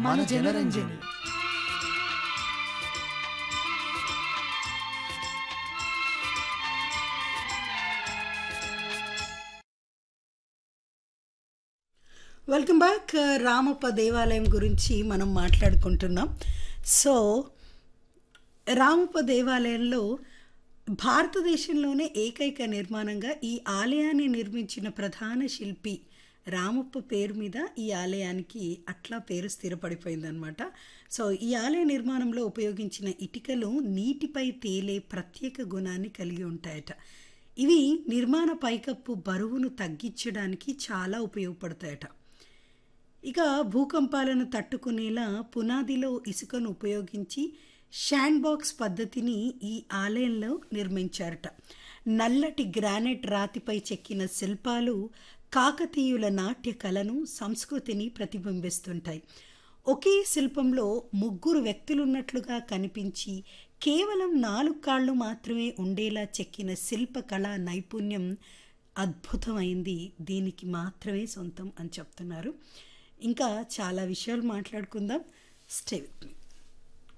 మన Janaranjani welcome back Ramappa దేవాలయం గురించి మనం మాట్లాడుకుంటున్నాం సో రామప్ప దేవాలయంలో భారతదేశంలోనే ఏకైక నిర్మాణంగా ఈ ఆలయాన్ని నిర్మించిన ప్రధాన శిల్పి రామప్ప పేరు మీద ఈ ఆలయానికి అట్లా పేరు స్థిరపడిపోయిందనమాట సో ఈ ఆలయ నిర్మాణంలో ఉపయోగించిన ఇటుకలు నీటిపై తేలే ప్రత్యేక గుణాన్ని కలిగి ఉంటాయట ఇవి నిర్మాణ పైకప్పు బరువును తగ్గించడానికి చాలా ఉపయోగపడతాయట ఇక భూకంపాలను తట్టుకునేలా పునాదిలో ఇసుకను ఉపయోగించి శాండ్ బాక్స్ పద్ధతిని ఈ ఆలయంలో నిర్మించారట నల్లటి గ్రానైట్ రాతిపై చెక్కిన శిల్పాలు కాకతీయుల నాట్య కళను సంస్కృతిని ప్రతిబింబిస్తుంటాయి ఒకే శిల్పంలో ముగ్గురు వ్యక్తులున్నట్లుగా కనిపించి కేవలం నాలుగు కాళ్ళు మాత్రమే ఉండేలా చెక్కిన శిల్పకళా నైపుణ్యం అద్భుతమైంది దీనికి మాత్రమే సొంతం అని చెప్తున్నారు ఇంకా చాలా విషయాలు మాట్లాడుకుందాం స్టే విత్ మీ